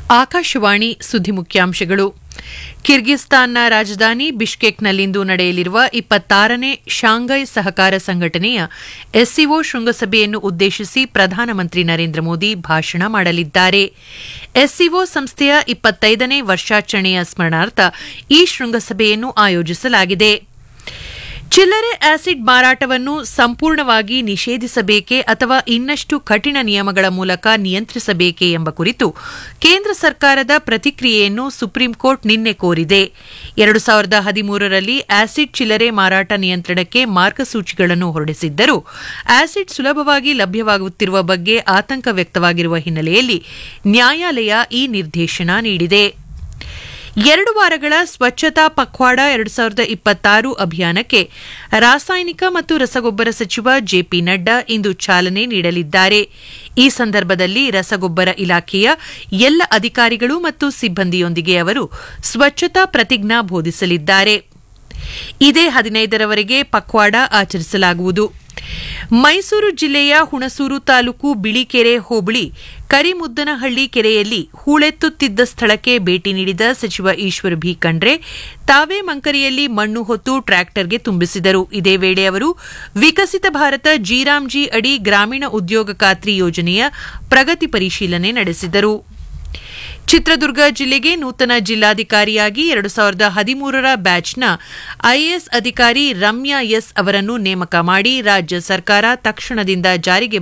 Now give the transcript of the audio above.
ಆಕಾಶವಾಣಿ ಸುದ್ದಿ ಮುಖ್ಯಾಂಶಗಳು ಕಿರ್ಗಿಸ್ತಾನ್ನ ರಾಜಧಾನಿ ಬಿಷ್ಕೆಕ್ನಲ್ಲಿಂದು ನಡೆಯಲಿರುವ ಇಪ್ಪತ್ತಾರನೇ ಶಾಂಘೈ ಸಹಕಾರ ಸಂಘಟನೆಯ ಎಸ್ಸಿಒ ಶೃಂಗಸಭೆಯನ್ನು ಉದ್ದೇಶಿಸಿ ಪ್ರಧಾನಮಂತ್ರಿ ನರೇಂದ್ರ ಮೋದಿ ಭಾಷಣ ಮಾಡಲಿದ್ದಾರೆ ಎಸ್ಸಿಒ ಸಂಸ್ಥೆಯ ಇಪ್ಪತ್ತೈದನೇ ವರ್ಷಾಚರಣೆಯ ಸ್ಮರಣಾರ್ಥ ಈ ಶೃಂಗಸಭೆಯನ್ನು ಆಯೋಜಿಸಲಾಗಿದೆ ಚಿಲ್ಲರೆ ಆಸಿಡ್ ಮಾರಾಟವನ್ನು ಸಂಪೂರ್ಣವಾಗಿ ನಿಷೇಧಿಸಬೇಕೇ ಅಥವಾ ಇನ್ನಷ್ಟು ಕಠಿಣ ನಿಯಮಗಳ ಮೂಲಕ ನಿಯಂತ್ರಿಸಬೇಕೇ ಎಂಬ ಕುರಿತು ಕೇಂದ್ರ ಸರ್ಕಾರದ ಪ್ರತಿಕ್ರಿಯೆಯನ್ನು ಸುಪ್ರೀಂಕೋರ್ಟ್ ನಿನ್ನೆ ಕೋರಿದೆ ಎರಡು ಸಾವಿರದ ಹದಿಮೂರರಲ್ಲಿ ಆಸಿಡ್ ಚಿಲ್ಲರೆ ಮಾರಾಟ ನಿಯಂತ್ರಣಕ್ಕೆ ಮಾರ್ಗಸೂಚಿಗಳನ್ನು ಹೊರಡಿಸಿದ್ದರೂ ಆಸಿಡ್ ಸುಲಭವಾಗಿ ಲಭ್ಯವಾಗುತ್ತಿರುವ ಬಗ್ಗೆ ಆತಂಕ ವ್ಯಕ್ತವಾಗಿರುವ ಹಿನ್ನೆಲೆಯಲ್ಲಿ ನ್ಯಾಯಾಲಯ ಈ ನಿರ್ದೇಶನ ನೀಡಿದೆ ಎರಡು ವಾರಗಳ ಸ್ವಚ್ಛತಾ ಪಖ್ವಾಡ ಎರಡು ಸಾವಿರದ ಇಪ್ಪತ್ತಾರು ಅಭಿಯಾನಕ್ಕೆ ರಾಸಾಯನಿಕ ಮತ್ತು ರಸಗೊಬ್ಬರ ಸಚಿವ ಜೆಪಿ ನಡ್ಡಾ ಇಂದು ಚಾಲನೆ ನೀಡಲಿದ್ದಾರೆ ಈ ಸಂದರ್ಭದಲ್ಲಿ ರಸಗೊಬ್ಬರ ಇಲಾಖೆಯ ಎಲ್ಲ ಅಧಿಕಾರಿಗಳು ಮತ್ತು ಸಿಬ್ಬಂದಿಯೊಂದಿಗೆ ಅವರು ಸ್ವಚ್ಛತಾ ಪ್ರತಿಜ್ಞಾ ಬೋಧಿಸಲಿದ್ದಾರೆ ಇದೇ ಹದಿನೈದರವರೆಗೆ ಪಖ್ವಾಡ ಆಚರಿಸಲಾಗುವುದು ಮೈಸೂರು ಜಿಲ್ಲೆಯ ಹುಣಸೂರು ತಾಲೂಕು ಬಿಳಿಕೆರೆ ಹೋಬಳಿ ಕರಿಮುದ್ದನಹಳ್ಳಿ ಕೆರೆಯಲ್ಲಿ ಹೂಳೆತ್ತುತ್ತಿದ್ದ ಸ್ಥಳಕ್ಕೆ ಭೇಟಿ ನೀಡಿದ ಸಚಿವ ಈಶ್ವರ ಭಿ ಖಂಡ್ರೆ ತಾವೇ ಮಂಕರಿಯಲ್ಲಿ ಮಣ್ಣು ಹೊತ್ತು ಟ್ರ್ಯಾಕ್ಟರ್ಗೆ ತುಂಬಿಸಿದರು ಇದೇ ವೇಳೆ ಅವರು ವಿಕಸಿತ ಭಾರತ ಜಿರಾಮ್ಜಿ ಅಡಿ ಗ್ರಾಮೀಣ ಉದ್ಯೋಗ ಖಾತ್ರಿ ಯೋಜನೆಯ ಪ್ರಗತಿ ಪರಿಶೀಲನೆ ನಡೆಸಿದರು ಚಿತ್ರದುರ್ಗ ಜಿಲ್ಲೆಗೆ ನೂತನ ಜಿಲ್ಲಾಧಿಕಾರಿಯಾಗಿ ಎರಡು ಸಾವಿರದ ಹದಿಮೂರರ ಬ್ಯಾಚ್ನ ಐಎಎಸ್ ಅಧಿಕಾರಿ ರಮ್ಯಾ ಎಸ್ ಅವರನ್ನು ನೇಮಕ ಮಾಡಿ ರಾಜ್ಯ ಸರ್ಕಾರ ತಕ್ಷಣದಿಂದ ಜಾರಿಗೆ